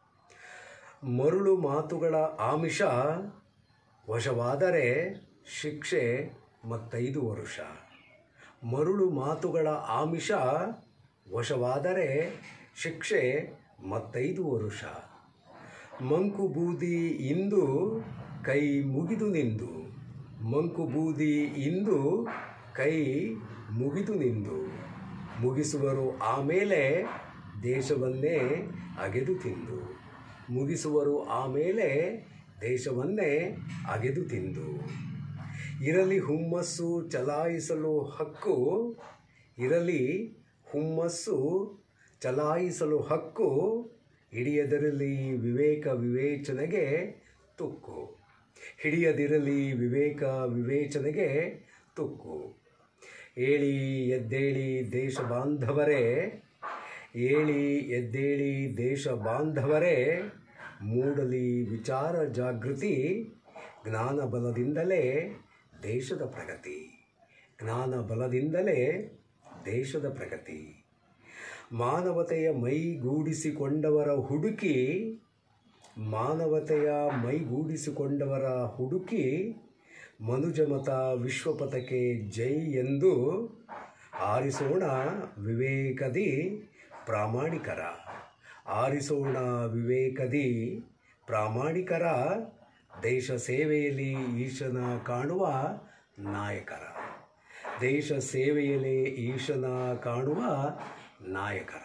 S1: ಮರುಳು ಮಾತುಗಳ ಆಮಿಷ ವಶವಾದರೆ ಶಿಕ್ಷೆ ಮತ್ತೈದು ವರುಷ ಮರುಳು ಮಾತುಗಳ ಆಮಿಷ ವಶವಾದರೆ ಶಿಕ್ಷೆ ಮತ್ತೈದು ವರುಷ ಮಂಕು ಬೂದಿ ಇಂದು ಕೈ ಮುಗಿದು ನಿಂದು ಮಂಕು ಬೂದಿ ಇಂದು ಕೈ ಮುಗಿದು ನಿಂದು ಮುಗಿಸುವರು ಆಮೇಲೆ ದೇಶವನ್ನೇ ಅಗೆದು ತಿಂದು ಮುಗಿಸುವರು ಆಮೇಲೆ ದೇಶವನ್ನೇ ಅಗೆದು ತಿಂದು ಇರಲಿ ಹುಮ್ಮಸ್ಸು ಚಲಾಯಿಸಲು ಹಕ್ಕು ಇರಲಿ ಹುಮ್ಮಸ್ಸು ಚಲಾಯಿಸಲು ಹಕ್ಕು ಹಿಡಿಯದಿರಲಿ ವಿವೇಕ ವಿವೇಚನೆಗೆ ತುಕ್ಕು ಹಿಡಿಯದಿರಲಿ ವಿವೇಕ ವಿವೇಚನೆಗೆ ತುಕ್ಕು ಏಳಿ ಎದ್ದೇಳಿ ದೇಶ ಬಾಂಧವರೇ ಏಳಿ ಎದ್ದೇಳಿ ದೇಶ ಬಾಂಧವರೇ ಮೂಡಲಿ ವಿಚಾರ ಜಾಗೃತಿ ಜ್ಞಾನ ಬಲದಿಂದಲೇ ದೇಶದ ಪ್ರಗತಿ ಜ್ಞಾನ ಬಲದಿಂದಲೇ ದೇಶದ ಪ್ರಗತಿ ಮಾನವತೆಯ ಮೈಗೂಡಿಸಿಕೊಂಡವರ ಹುಡುಕಿ ಮಾನವತೆಯ ಮೈಗೂಡಿಸಿಕೊಂಡವರ ಹುಡುಕಿ ಮನುಜಮತ ವಿಶ್ವಪಥಕ್ಕೆ ಜೈ ಎಂದು ಆರಿಸೋಣ ವಿವೇಕದಿ ಪ್ರಾಮಾಣಿಕರ ಆರಿಸೋಣ ವಿವೇಕದಿ ಪ್ರಾಮಾಣಿಕರ ದೇಶ ಸೇವೆಯಲ್ಲಿ ಈಶನ ಕಾಣುವ ನಾಯಕರ ದೇಶ ಸೇವೆಯಲ್ಲಿ ಈಶನ ಕಾಣುವ ನಾಯಕರ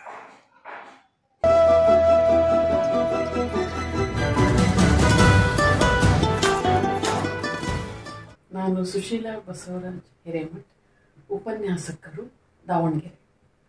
S7: ನಾನು ಸುಶೀಲಾ ಬಸವರಾಜ್ ಹಿರೇಮಠ್ ಉಪನ್ಯಾಸಕರು ದಾವಣಗೆರೆ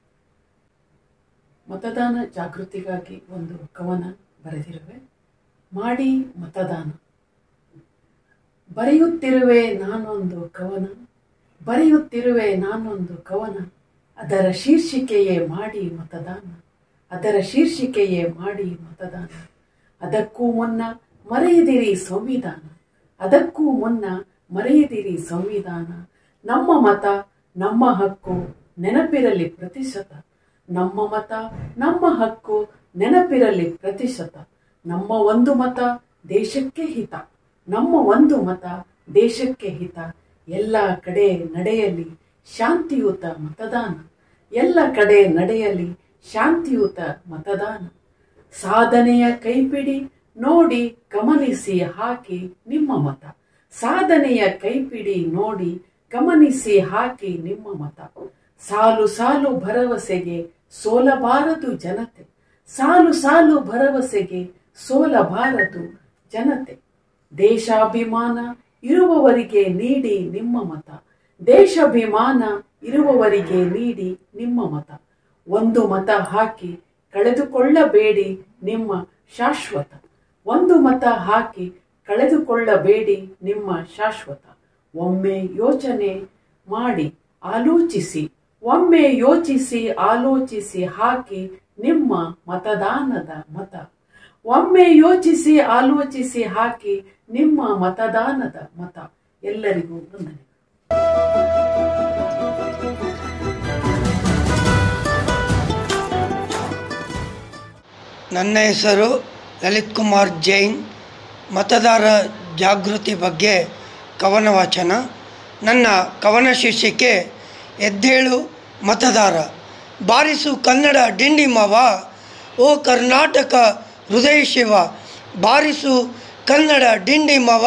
S7: ಮತದಾನ ಜಾಗೃತಿಗಾಗಿ ಒಂದು ಕವನ ಬರೆದಿರುವೆ ಮಾಡಿ ಮತದಾನ ಬರೆಯುತ್ತಿರುವೆ ನಾನೊಂದು ಕವನ ಬರೆಯುತ್ತಿರುವೆ ನಾನೊಂದು ಕವನ ಅದರ ಶೀರ್ಷಿಕೆಯೇ ಮಾಡಿ ಮತದಾನ ಅದರ ಶೀರ್ಷಿಕೆಯೇ ಮಾಡಿ ಮತದಾನ ಅದಕ್ಕೂ ಮುನ್ನ ಮರೆಯದಿರಿ ಸಂವಿಧಾನ ಅದಕ್ಕೂ ಮುನ್ನ ಮರೆಯದಿರಿ ಸಂವಿಧಾನ ನಮ್ಮ ಮತ ನಮ್ಮ ಹಕ್ಕು ನೆನಪಿರಲಿ ಪ್ರತಿಶತ ನಮ್ಮ ಮತ ನಮ್ಮ ಹಕ್ಕು ನೆನಪಿರಲಿ ಪ್ರತಿಶತ ನಮ್ಮ ಒಂದು ಮತ ದೇಶಕ್ಕೆ ಹಿತ ನಮ್ಮ ಒಂದು ಮತ ದೇಶಕ್ಕೆ ಹಿತ ಎಲ್ಲ ಕಡೆ ನಡೆಯಲಿ ಶಾಂತಿಯುತ ಮತದಾನ ಎಲ್ಲ ಕಡೆ ನಡೆಯಲಿ ಶಾಂತಿಯುತ ಮತದಾನ ಸಾಧನೆಯ ಕೈಪಿಡಿ ನೋಡಿ ಗಮನಿಸಿ ಹಾಕಿ ನಿಮ್ಮ ಮತ ಸಾಧನೆಯ ಕೈಪಿಡಿ ನೋಡಿ ಗಮನಿಸಿ ಹಾಕಿ ನಿಮ್ಮ ಮತ ಸಾಲು ಸಾಲು ಭರವಸೆಗೆ ಸೋಲಬಾರದು ಜನತೆ ಸಾಲು ಸಾಲು ಭರವಸೆಗೆ ಸೋಲಬಾರದು ಜನತೆ ದೇಶಾಭಿಮಾನ ಇರುವವರಿಗೆ ನೀಡಿ ನಿಮ್ಮ ಮತ ದೇಶಾಭಿಮಾನ ಇರುವವರಿಗೆ ನೀಡಿ ನಿಮ್ಮ ಮತ ಒಂದು ಮತ ಹಾಕಿ ಕಳೆದುಕೊಳ್ಳಬೇಡಿ ನಿಮ್ಮ ಶಾಶ್ವತ ಒಂದು ಮತ ಹಾಕಿ ಕಳೆದುಕೊಳ್ಳಬೇಡಿ ನಿಮ್ಮ ಶಾಶ್ವತ ಒಮ್ಮೆ ಯೋಚನೆ ಮಾಡಿ ಆಲೋಚಿಸಿ ಒಮ್ಮೆ ಯೋಚಿಸಿ ಆಲೋಚಿಸಿ ಹಾಕಿ ನಿಮ್ಮ ಮತದಾನದ ಮತ ಒಮ್ಮೆ ಯೋಚಿಸಿ ಆಲೋಚಿಸಿ ಹಾಕಿ ನಿಮ್ಮ ಮತದಾನದ ಮತ ಎಲ್ಲರಿಗೂ ವಂದನೆ
S8: ನನ್ನ ಹೆಸರು ಲಲಿತ್ ಕುಮಾರ್ ಜೈನ್ ಮತದಾರ ಜಾಗೃತಿ ಬಗ್ಗೆ ಕವನ ವಾಚನ ನನ್ನ ಕವನ ಶೀರ್ಷಿಕೆ ಎದ್ದೇಳು ಮತದಾರ ಬಾರಿಸು ಕನ್ನಡ ಡಿಂಡಿಮವ ಓ ಕರ್ನಾಟಕ ಹೃದಯ ಶಿವ ಬಾರಿಸು ಕನ್ನಡ ಡಿಂಡಿಮವ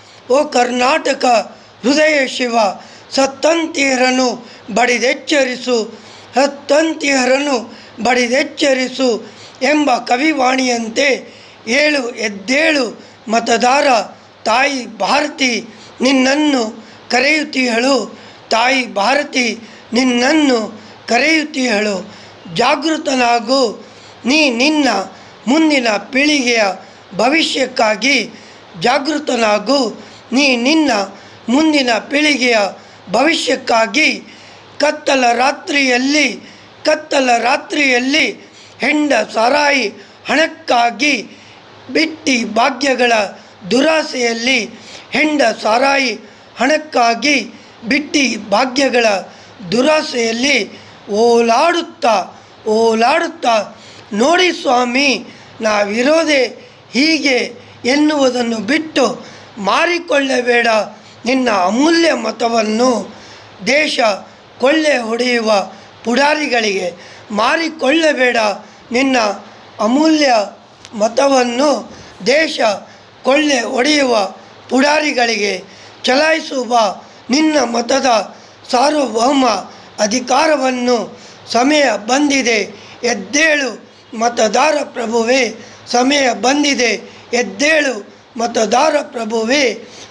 S8: ಓ ಕರ್ನಾಟಕ ಹೃದಯ ಶಿವ ಸತ್ತಂತಿಯರನ್ನು ಬಡಿದೆಚ್ಚರಿಸು ಹತ್ತಂತಿಯರನ್ನು ಬಡಿದೆಚ್ಚರಿಸು ಎಂಬ ಕವಿವಾಣಿಯಂತೆ ಏಳು ಎದ್ದೇಳು ಮತದಾರ ತಾಯಿ ಭಾರತಿ ನಿನ್ನನ್ನು ಕರೆಯುತ್ತೀಹಳು ತಾಯಿ ಭಾರತಿ ನಿನ್ನನ್ನು ಕರೆಯುತ್ತೀಹಳು ಜಾಗೃತನಾಗು ನೀ ನಿನ್ನ ಮುಂದಿನ ಪೀಳಿಗೆಯ ಭವಿಷ್ಯಕ್ಕಾಗಿ ಜಾಗೃತನಾಗು ನೀ ನಿನ್ನ ಮುಂದಿನ ಪೀಳಿಗೆಯ ಭವಿಷ್ಯಕ್ಕಾಗಿ ಕತ್ತಲ ರಾತ್ರಿಯಲ್ಲಿ ಕತ್ತಲ ರಾತ್ರಿಯಲ್ಲಿ ಹೆಂಡ ಸಾರಾಯಿ ಹಣಕ್ಕಾಗಿ ಬಿಟ್ಟಿ ಭಾಗ್ಯಗಳ ದುರಾಸೆಯಲ್ಲಿ ಹೆಂಡ ಸಾರಾಯಿ ಹಣಕ್ಕಾಗಿ ಬಿಟ್ಟಿ ಭಾಗ್ಯಗಳ ದುರಾಸೆಯಲ್ಲಿ ಓಲಾಡುತ್ತಾ ಓಲಾಡುತ್ತಾ ನೋಡಿ ಸ್ವಾಮಿ ನಾವಿರೋದೆ ಹೀಗೆ ಎನ್ನುವುದನ್ನು ಬಿಟ್ಟು ಮಾರಿಕೊಳ್ಳಬೇಡ ನಿನ್ನ ಅಮೂಲ್ಯ ಮತವನ್ನು ದೇಶ ಕೊಳ್ಳೆ ಹೊಡೆಯುವ ಪುಡಾರಿಗಳಿಗೆ ಮಾರಿಕೊಳ್ಳಬೇಡ ನಿನ್ನ ಅಮೂಲ್ಯ ಮತವನ್ನು ದೇಶ ಕೊಳ್ಳೆ ಹೊಡೆಯುವ ಪುಡಾರಿಗಳಿಗೆ ಚಲಾಯಿಸುವ ನಿನ್ನ ಮತದ ಸಾರ್ವಭೌಮ ಅಧಿಕಾರವನ್ನು ಸಮಯ ಬಂದಿದೆ ಎದ್ದೇಳು ಮತದಾರ ಪ್ರಭುವೇ ಸಮಯ ಬಂದಿದೆ ಎದ್ದೇಳು ಮತದಾರ ಪ್ರಭುವೇ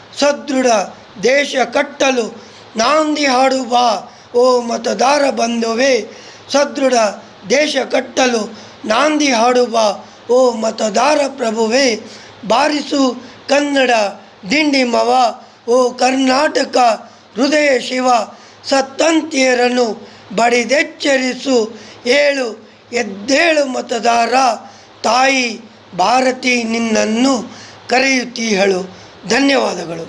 S8: ಸದೃಢ ದೇಶ ಕಟ್ಟಲು ನಾಂದಿ ಹಾಡು ಬಾ ಓ ಮತದಾರ ಬಂಧುವೇ ಸದೃಢ ದೇಶ ಕಟ್ಟಲು ನಾಂದಿ ಹಾಡು ಬಾ ಓ ಮತದಾರ ಪ್ರಭುವೇ ಬಾರಿಸು ಕನ್ನಡ ದಿಂಡಿಮವ ಓ ಕರ್ನಾಟಕ ಹೃದಯ ಶಿವ ಸತ್ತಂತಿಯರನ್ನು ಬಡಿದೆಚ್ಚರಿಸು ಏಳು ಎದ್ದೇಳು ಮತದಾರ ತಾಯಿ ಭಾರತಿ ನಿನ್ನನ್ನು ಕರೆಯುತ್ತೀಹಳು ಧನ್ಯವಾದಗಳು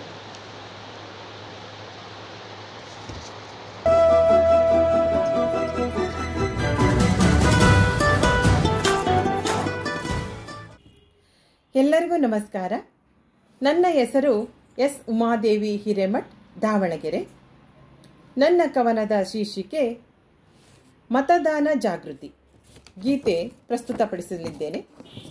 S9: ಎಲ್ಲರಿಗೂ ನಮಸ್ಕಾರ ನನ್ನ ಹೆಸರು ಎಸ್ ಉಮಾದೇವಿ ಹಿರೇಮಠ್ ದಾವಣಗೆರೆ ನನ್ನ ಕವನದ ಶೀರ್ಷಿಕೆ ಮತದಾನ ಜಾಗೃತಿ ಗೀತೆ ಪ್ರಸ್ತುತಪಡಿಸಲಿದ್ದೇನೆ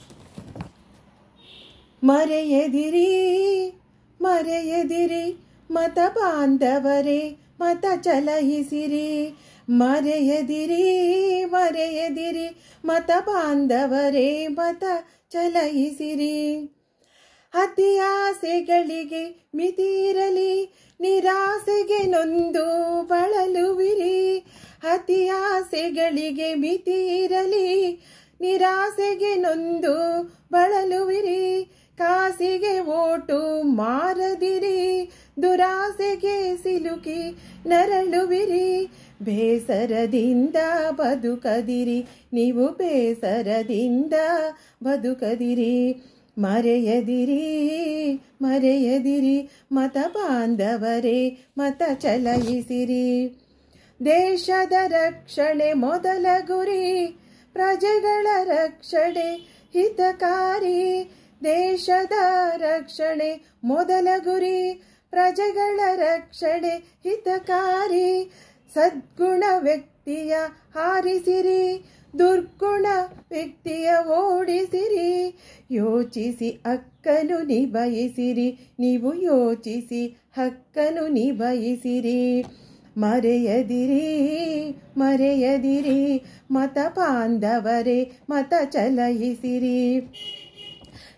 S9: ಮರೆಯದಿರಿ ಮರೆಯದಿರಿ ಮತ ಬಾಂಧವರೇ ಮತ ಚಲಾಯಿಸಿರಿ ಮರೆಯದಿರಿ ಮರೆಯದಿರಿ ಮತ ಬಾಂಧವರೇ ಮತ ಚಲಾಯಿಸಿರಿ ಅತಿ ಆಸೆಗಳಿಗೆ ಮಿತಿರಲಿ ನಿರಾಸೆಗೆ ನೊಂದು ಬಳಲುವಿರಿ ಅತಿ ಆಸೆಗಳಿಗೆ ಮಿತಿರಲಿ ನಿರಾಸೆಗೆ ನೊಂದು ಬಳಲುವಿರಿ ಕಾಸಿಗೆ ಓಟು ಮಾರದಿರಿ ದುರಾಸೆಗೆ ಸಿಲುಕಿ ನರಳುವಿರಿ ಬೇಸರದಿಂದ ಬದುಕದಿರಿ ನೀವು ಬೇಸರದಿಂದ ಬದುಕದಿರಿ ಮರೆಯದಿರಿ ಮರೆಯದಿರಿ ಮತ ಬಾಂಧವರೇ ಮತ ಚಲಾಯಿಸಿರಿ ದೇಶದ ರಕ್ಷಣೆ ಮೊದಲ ಗುರಿ ಪ್ರಜೆಗಳ ರಕ್ಷಣೆ ಹಿತಕಾರಿ ದೇಶದ ರಕ್ಷಣೆ ಮೊದಲ ಗುರಿ ಪ್ರಜೆಗಳ ರಕ್ಷಣೆ ಹಿತಕಾರಿ ಸದ್ಗುಣ ವ್ಯಕ್ತಿಯ ಹಾರಿಸಿರಿ ದುರ್ಗುಣ ವ್ಯಕ್ತಿಯ ಓಡಿಸಿರಿ ಯೋಚಿಸಿ ಹಕ್ಕನು ನಿಭಯಿಸಿರಿ ನೀವು ಯೋಚಿಸಿ ಹಕ್ಕನು ನಿಭಯಿಸಿರಿ ಮರೆಯದಿರಿ ಮರೆಯದಿರಿ ಮತ ಬಾಂಧವರೇ ಮತ ಚಲಾಯಿಸಿರಿ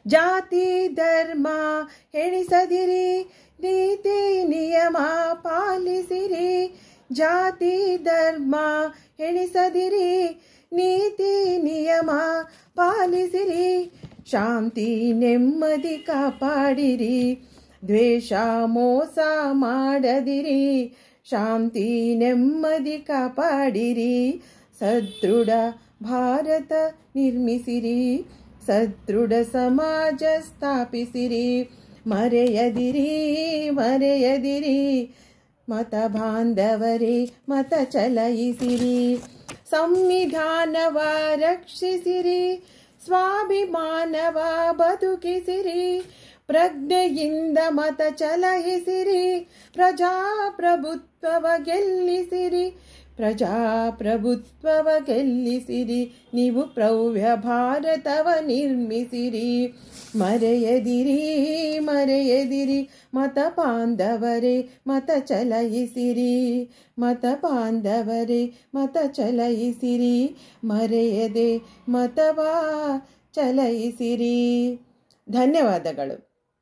S9: ಜಾತಿ ಧರ್ಮ ಎಣಿಸದಿರಿ ನೀತಿ ನಿಯಮ ಪಾಲಿಸಿರಿ ಜಾತಿ ಧರ್ಮ ಎಣಿಸದಿರಿ ನೀತಿ ನಿಯಮ ಪಾಲಿಸಿರಿ ಶಾಂತಿ ನೆಮ್ಮದಿ ಕಾಪಾಡಿರಿ ದ್ವೇಷ ಮೋಸ ಮಾಡದಿರಿ ಶಾಂತಿ ನೆಮ್ಮದಿ ಕಾಪಾಡಿರಿ ಸದೃಢ ಭಾರತ ನಿರ್ಮಿಸಿರಿ ಸದೃಢ ಸಮಾಜ ಸ್ಥಾಪಿಸಿರಿ ಮರೆಯದಿರಿ ಮರೆಯದಿರಿ ಮತ ಬಾಂಧವರೇ ಮತ ಚಲಾಯಿಸಿರಿ ಸಂವಿಧಾನವ ರಕ್ಷಿಸಿರಿ ಸ್ವಾಭಿಮಾನವ ಬದುಕಿಸಿರಿ ಪ್ರಜ್ಞೆಯಿಂದ ಮತ ಚಲಾಯಿಸಿರಿ ಪ್ರಜಾಪ್ರಭುತ್ವವ ಗೆಲ್ಲಿಸಿರಿ ಪ್ರಜಾಪ್ರಭುತ್ವವ ಗೆಲ್ಲಿಸಿರಿ ನೀವು ಪ್ರವ್ಯ ಭಾರತವ ನಿರ್ಮಿಸಿರಿ ಮರೆಯದಿರಿ ಮರೆಯದಿರಿ ಮತ ಬಾಂಧವರೇ ಮತ ಚಲಾಯಿಸಿರಿ ಮತ ಬಾಂಧವರೇ ಮತ ಚಲಾಯಿಸಿರಿ ಮರೆಯದೆ ಮತವಾ ಚಲಾಯಿಸಿರಿ ಧನ್ಯವಾದಗಳು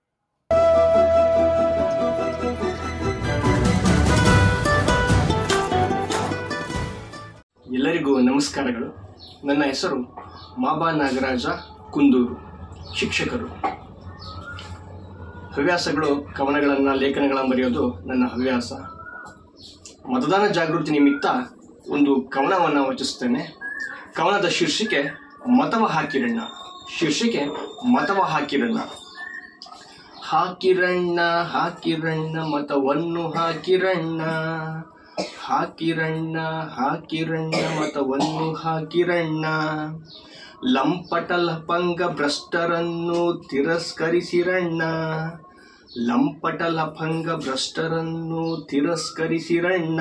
S10: ಎಲ್ಲರಿಗೂ ನಮಸ್ಕಾರಗಳು ನನ್ನ ಹೆಸರು ಮಾಬಾ ನಾಗರಾಜ ಕುಂದೂರು ಶಿಕ್ಷಕರು ಹವ್ಯಾಸಗಳು ಕವನಗಳನ್ನು ಲೇಖನಗಳನ್ನು ಬರೆಯೋದು ನನ್ನ ಹವ್ಯಾಸ ಮತದಾನ ಜಾಗೃತಿ ನಿಮಿತ್ತ ಒಂದು ಕವನವನ್ನು ವಾಚಿಸ್ತೇನೆ ಕವನದ ಶೀರ್ಷಿಕೆ ಮತವ ಹಾಕಿರಣ್ಣ ಶೀರ್ಷಿಕೆ ಮತವ ಹಾಕಿರಣ್ಣ ಹಾಕಿರಣ್ಣ ಹಾಕಿರಣ್ಣ ಮತವನ್ನು ಹಾಕಿರಣ್ಣ ಹಾಕಿರಣ್ಣ ಹಾಕಿರಣ್ಣ ಮತವನ್ನು ಹಾಕಿರಣ್ಣ ಲಂಪಟ ಲಪಂಗ ಭ್ರಷ್ಟರನ್ನು ತಿರಸ್ಕರಿಸಿರಣ್ಣ ಲಂಪಟ ಲಪಂಗ ಭ್ರಷ್ಟರನ್ನು ತಿರಸ್ಕರಿಸಿರಣ್ಣ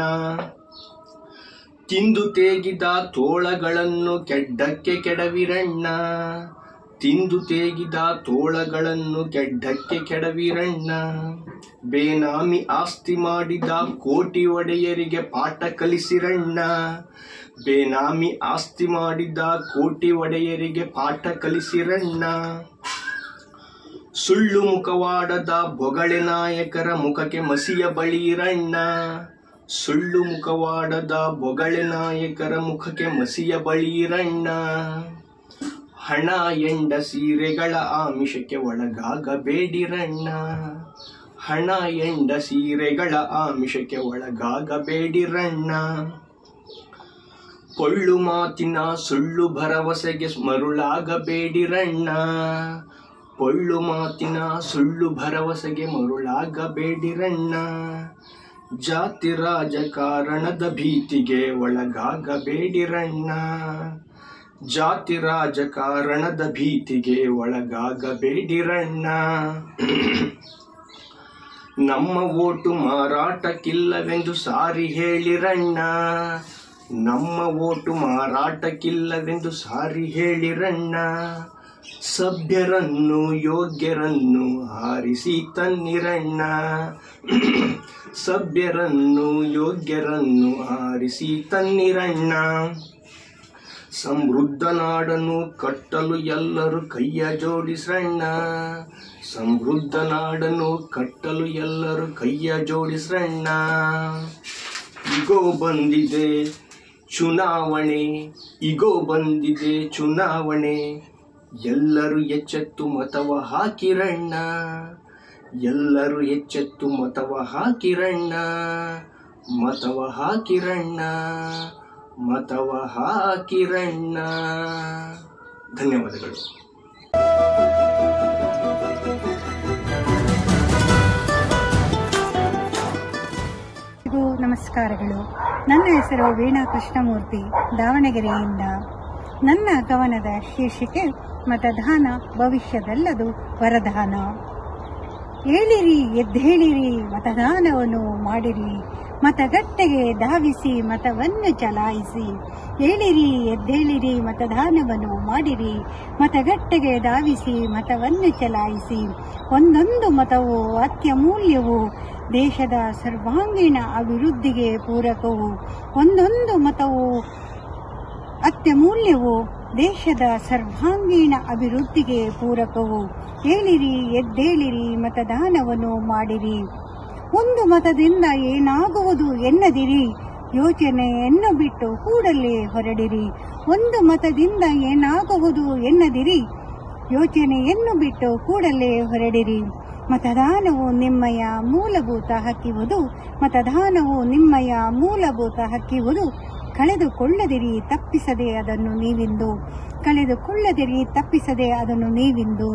S10: ತಿಂದು ತೇಗಿದ ತೋಳಗಳನ್ನು ಕೆಡ್ಡಕ್ಕೆ ಕೆಡವಿರಣ್ಣ ತಿಂದು ತೇಗಿದ ತೋಳಗಳನ್ನು ಕೆಡ್ಡಕ್ಕೆ ಕೆಡವಿರಣ್ಣ ಬೇನಾಮಿ ಆಸ್ತಿ ಮಾಡಿದ ಕೋಟಿ ಒಡೆಯರಿಗೆ ಪಾಠ ಕಲಿಸಿರಣ್ಣ ಬೇನಾಮಿ ಆಸ್ತಿ ಮಾಡಿದ ಕೋಟಿ ಒಡೆಯರಿಗೆ ಪಾಠ ಕಲಿಸಿರಣ್ಣ ಸುಳ್ಳು ಮುಖವಾಡದ ಬೊಗಳೆ ನಾಯಕರ ಮುಖಕ್ಕೆ ಮಸಿಯ ಬಳಿರಣ್ಣ ಸುಳ್ಳು ಮುಖವಾಡದ ಬೊಗಳೆ ನಾಯಕರ ಮುಖಕ್ಕೆ ಮಸಿಯ ಬಳಿರಣ್ಣ ಹಣ ಎಂಡ ಸೀರೆಗಳ ಆಮಿಷಕ್ಕೆ ಒಳಗಾಗಬೇಡಿರಣ್ಣ ಹಣ ಎಂಡ ಸೀರೆಗಳ ಆಮಿಷಕ್ಕೆ ಒಳಗಾಗಬೇಡಿರಣ್ಣ ಪೊಳ್ಳು ಮಾತಿನ ಸುಳ್ಳು ಭರವಸೆಗೆ ಮರುಳಾಗಬೇಡಿರಣ್ಣ ಪೊಳ್ಳು ಮಾತಿನ ಸುಳ್ಳು ಭರವಸೆಗೆ ಮರುಳಾಗಬೇಡಿರಣ್ಣ ಜಾತಿ ರಾಜಕಾರಣದ ಭೀತಿಗೆ ಒಳಗಾಗಬೇಡಿರಣ್ಣ ಜಾತಿ ರಾಜಕಾರಣದ ಭೀತಿಗೆ ಒಳಗಾಗಬೇಡಿರಣ್ಣ ನಮ್ಮ ಓಟು ಮಾರಾಟಕ್ಕಿಲ್ಲವೆಂದು ಸಾರಿ ಹೇಳಿರಣ್ಣ ನಮ್ಮ ಓಟು ಮಾರಾಟಕ್ಕಿಲ್ಲವೆಂದು ಸಾರಿ ಹೇಳಿರಣ್ಣ ಸಭ್ಯರನ್ನು ಯೋಗ್ಯರನ್ನು ಹಾರಿಸಿ ತನ್ನಿರಣ್ಣ ಸಭ್ಯರನ್ನು ಯೋಗ್ಯರನ್ನು ಆರಿಸಿ ತನ್ನಿರಣ್ಣ ಸಮೃದ್ಧ ನಾಡನ್ನು ಕಟ್ಟಲು ಎಲ್ಲರೂ ಕೈಯ ಜೋಡಿಸ್ರಣ್ಣ ಸಮೃದ್ಧ ನಾಡನ್ನು ಕಟ್ಟಲು ಎಲ್ಲರೂ ಕೈಯ ಜೋಡಿಸ್ರಣ್ಣ ಇಗೋ ಬಂದಿದೆ ಚುನಾವಣೆ ಇಗೋ ಬಂದಿದೆ ಚುನಾವಣೆ ಎಲ್ಲರೂ ಎಚ್ಚೆತ್ತು ಮತವ ಹಾಕಿರಣ್ಣ ಎಲ್ಲರೂ ಎಚ್ಚೆತ್ತು ಮತವ ಹಾಕಿರಣ್ಣ ಮತವ ಹಾಕಿರಣ್ಣ ಮತವ ಹಾಕಿರಣ್ಣ ಧನ್ಯವಾದಗಳು
S4: ಎಲ್ಲರಿಗೂ ನಮಸ್ಕಾರಗಳು ನನ್ನ ಹೆಸರು ವೀಣಾ ಕೃಷ್ಣಮೂರ್ತಿ ದಾವಣಗೆರೆಯಿಂದ ನನ್ನ ಕವನದ ಶೀರ್ಷಿಕೆ ಮತದಾನ ಭವಿಷ್ಯದಲ್ಲದು ವರದಾನ ಏಳಿರಿ ಎದ್ದೇಳಿರಿ ಮತದಾನವನ್ನು ಮಾಡಿರಿ ಮತಗಟ್ಟೆಗೆ ಧಾವಿಸಿ ಮತವನ್ನು ಚಲಾಯಿಸಿ ಏಳಿರಿ ಎದ್ದೇಳಿರಿ ಮತದಾನವನ್ನು ಮಾಡಿರಿ ಮತಗಟ್ಟೆಗೆ ಧಾವಿಸಿ ಮತವನ್ನು ಚಲಾಯಿಸಿ ಒಂದೊಂದು ಮತವು ಅತ್ಯಮೂಲ್ಯವು ದೇಶದ ಸರ್ವಾಂಗೀಣ ಅಭಿವೃದ್ಧಿಗೆ ಪೂರಕವು ಒಂದೊಂದು ಮತವು ಅತ್ಯಮೂಲ್ಯವು ದೇಶದ ಸರ್ವಾಂಗೀಣ ಅಭಿವೃದ್ಧಿಗೆ ಪೂರಕವು ಏಳಿರಿ ಎದ್ದೇಳಿರಿ ಮತದಾನವನ್ನು ಮಾಡಿರಿ ಒಂದು ಮತದಿಂದ ಏನಾಗುವುದು ಎನ್ನದಿರಿ ಯೋಚನೆಯನ್ನು ಬಿಟ್ಟು ಕೂಡಲೇ ಹೊರಡಿರಿ ಒಂದು ಮತದಿಂದ ಏನಾಗುವುದು ಎನ್ನದಿರಿ ಯೋಚನೆಯನ್ನು ಬಿಟ್ಟು ಕೂಡಲೇ ಹೊರಡಿರಿ ಮತದಾನವು ನಿಮ್ಮಯ ಮೂಲಭೂತ ಹಕ್ಕಿವುದು ಮತದಾನವು ನಿಮ್ಮಯ ಮೂಲಭೂತ ಹಕ್ಕಿವುದು ಕಳೆದುಕೊಳ್ಳದಿರಿ ತಪ್ಪಿಸದೆ ಅದನ್ನು ನೀವಿಂದು ಕಳೆದುಕೊಳ್ಳದಿರಿ ತಪ್ಪಿಸದೆ ಅದನ್ನು ನೀವಿಂದು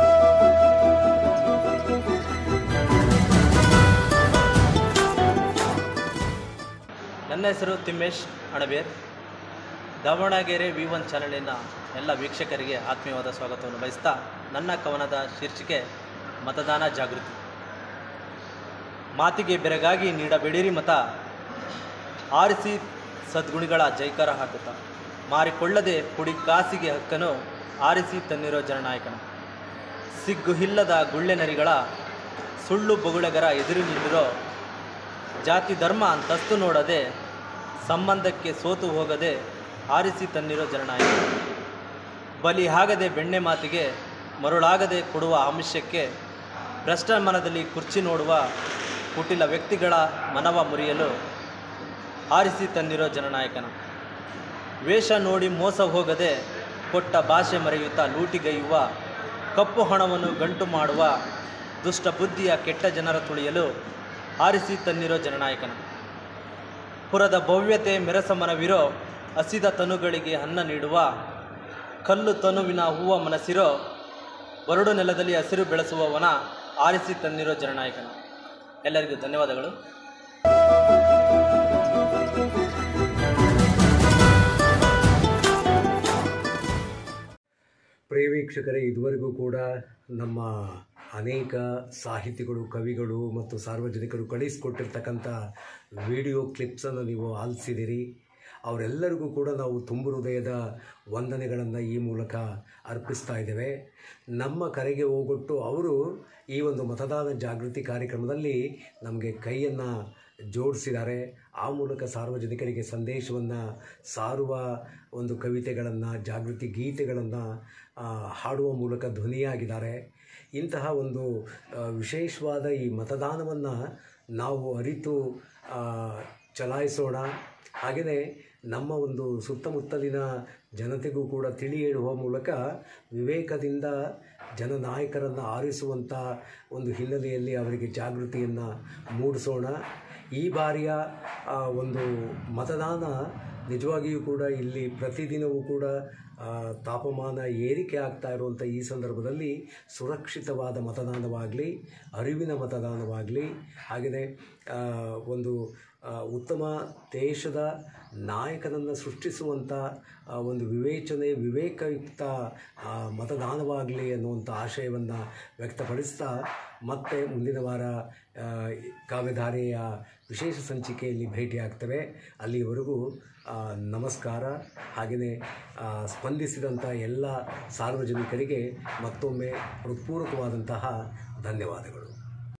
S11: ನನ್ನ ಹೆಸರು ತಿಮ್ಮೇಶ್ ಅಣಬೇರ್ ದಾವಣಗೆರೆ ವಿ ಒನ್ ಚಾನಲಿನ ಎಲ್ಲ ವೀಕ್ಷಕರಿಗೆ ಆತ್ಮೀಯವಾದ ಸ್ವಾಗತವನ್ನು ಬಯಸ್ತಾ ನನ್ನ ಕವನದ ಶೀರ್ಷಿಕೆ ಮತದಾನ ಜಾಗೃತಿ ಮಾತಿಗೆ ಬೆರಗಾಗಿ ನೀಡಬೇಡಿರಿ ಮತ ಆರಿಸಿ ಸದ್ಗುಣಿಗಳ ಜೈಕಾರ ಹಾಕುತ್ತಾ ಮಾರಿಕೊಳ್ಳದೆ ಪುಡಿ ಕಾಸಿಗೆ ಹಕ್ಕನು ಆರಿಸಿ ತನ್ನಿರೋ ಜನನಾಯಕನ ಸಿಗ್ಗುಹಿಲ್ಲದ ಗುಳ್ಳೆನರಿಗಳ ಸುಳ್ಳು ಬೊಗುಳೆಗರ ಎದುರು ನಿಂತಿರೋ ಜಾತಿ ಧರ್ಮ ಅಂತಸ್ತು ನೋಡದೆ ಸಂಬಂಧಕ್ಕೆ ಸೋತು ಹೋಗದೆ ಆರಿಸಿ ತನ್ನಿರೋ ಜನನಾಯಕ ಬಲಿ ಆಗದೆ ಬೆಣ್ಣೆ ಮಾತಿಗೆ ಮರುಳಾಗದೆ ಕೊಡುವ ಆಮಿಷಕ್ಕೆ ಭ್ರಷ್ಟ ಮನದಲ್ಲಿ ಕುರ್ಚಿ ನೋಡುವ ಕುಟಿಲ ವ್ಯಕ್ತಿಗಳ ಮನವ ಮುರಿಯಲು ಆರಿಸಿ ತನ್ನಿರೋ ಜನನಾಯಕನ ವೇಷ ನೋಡಿ ಮೋಸ ಹೋಗದೆ ಕೊಟ್ಟ ಭಾಷೆ ಮರೆಯುತ್ತಾ ಲೂಟಿಗೈಯುವ ಕಪ್ಪು ಹಣವನ್ನು ಗಂಟು ಮಾಡುವ ದುಷ್ಟ ಬುದ್ಧಿಯ ಕೆಟ್ಟ ಜನರ ತುಳಿಯಲು ಆರಿಸಿ ತನ್ನಿರೋ ಜನನಾಯಕನ ಪುರದ ಭವ್ಯತೆ ಮೆರಸಮನವಿರೋ ಹಸಿದ ತನುಗಳಿಗೆ ಅನ್ನ ನೀಡುವ ಕಲ್ಲು ತನುವಿನ ಹೂವ ಮನಸ್ಸಿರೋ ಬರಡು ನೆಲದಲ್ಲಿ ಹಸಿರು ಬೆಳೆಸುವವನ ಆರಿಸಿ ತನ್ನಿರೋ ಜನನಾಯಕನ ಎಲ್ಲರಿಗೂ ಧನ್ಯವಾದಗಳು
S1: ಪ್ರಿಯ ವೀಕ್ಷಕರೇ ಇದುವರೆಗೂ ಕೂಡ ನಮ್ಮ ಅನೇಕ ಸಾಹಿತಿಗಳು ಕವಿಗಳು ಮತ್ತು ಸಾರ್ವಜನಿಕರು ಕಳಿಸಿಕೊಟ್ಟಿರ್ತಕ್ಕಂಥ ವಿಡಿಯೋ ಕ್ಲಿಪ್ಸನ್ನು ನೀವು ಆಲಿಸಿದಿರಿ ಅವರೆಲ್ಲರಿಗೂ ಕೂಡ ನಾವು ತುಂಬು ಹೃದಯದ ವಂದನೆಗಳನ್ನು ಈ ಮೂಲಕ ಅರ್ಪಿಸ್ತಾ ಇದ್ದೇವೆ ನಮ್ಮ ಕರೆಗೆ ಹೋಗೊಟ್ಟು ಅವರು ಈ ಒಂದು ಮತದಾನ ಜಾಗೃತಿ ಕಾರ್ಯಕ್ರಮದಲ್ಲಿ ನಮಗೆ ಕೈಯನ್ನು ಜೋಡಿಸಿದ್ದಾರೆ ಆ ಮೂಲಕ ಸಾರ್ವಜನಿಕರಿಗೆ ಸಂದೇಶವನ್ನು ಸಾರುವ ಒಂದು ಕವಿತೆಗಳನ್ನು ಜಾಗೃತಿ ಗೀತೆಗಳನ್ನು ಹಾಡುವ ಮೂಲಕ ಧ್ವನಿಯಾಗಿದ್ದಾರೆ ಇಂತಹ ಒಂದು ಆ, ವಿಶೇಷವಾದ ಈ ಮತದಾನವನ್ನು ನಾವು ಅರಿತು ಆ, ಚಲಾಯಿಸೋಣ ಹಾಗೆಯೇ ನಮ್ಮ ಒಂದು ಸುತ್ತಮುತ್ತಲಿನ ಜನತೆಗೂ ಕೂಡ ತಿಳಿ ಹೇಳುವ ಮೂಲಕ ವಿವೇಕದಿಂದ ಜನನಾಯಕರನ್ನು ಆರಿಸುವಂಥ ಒಂದು ಹಿನ್ನೆಲೆಯಲ್ಲಿ ಅವರಿಗೆ ಜಾಗೃತಿಯನ್ನು ಮೂಡಿಸೋಣ ಈ ಬಾರಿಯ ಆ, ಒಂದು ಮತದಾನ ನಿಜವಾಗಿಯೂ ಕೂಡ ಇಲ್ಲಿ ಪ್ರತಿದಿನವೂ ಕೂಡ ಆ, ತಾಪಮಾನ ಏರಿಕೆ ಆಗ್ತಾ ಇರುವಂಥ ಈ ಸಂದರ್ಭದಲ್ಲಿ ಸುರಕ್ಷಿತವಾದ ಮತದಾನವಾಗಲಿ ಅರಿವಿನ ಮತದಾನವಾಗಲಿ ಹಾಗೆಯೇ ಆ, ಒಂದು ಆ, ಉತ್ತಮ ದೇಶದ ನಾಯಕನನ್ನು ಸೃಷ್ಟಿಸುವಂಥ ಆ, ಒಂದು ವಿವೇಚನೆ ವಿವೇಕಯುಕ್ತ ಆ, ಮತದಾನವಾಗಲಿ ಅನ್ನುವಂಥ ಆಶಯವನ್ನು ವ್ಯಕ್ತಪಡಿಸ್ತಾ ಮತ್ತೆ ಮುಂದಿನ ವಾರ ಆ, ಕಾವ್ಯಧಾರೆಯ ವಿಶೇಷ ಸಂಚಿಕೆಯಲ್ಲಿ ಭೇಟಿಯಾಗ್ತೇವೆ ಅಲ್ಲಿಯವರೆಗೂ ಆ, ನಮಸ್ಕಾರ ಹಾಗೆಯೇ ಆ, ಸ್ಪಂದಿಸಿದಂಥ ಎಲ್ಲ ಸಾರ್ವಜನಿಕರಿಗೆ ಮತ್ತೊಮ್ಮೆ ಹೃತ್ಪೂರ್ವಕವಾದಂತಹ ಧನ್ಯವಾದಗಳು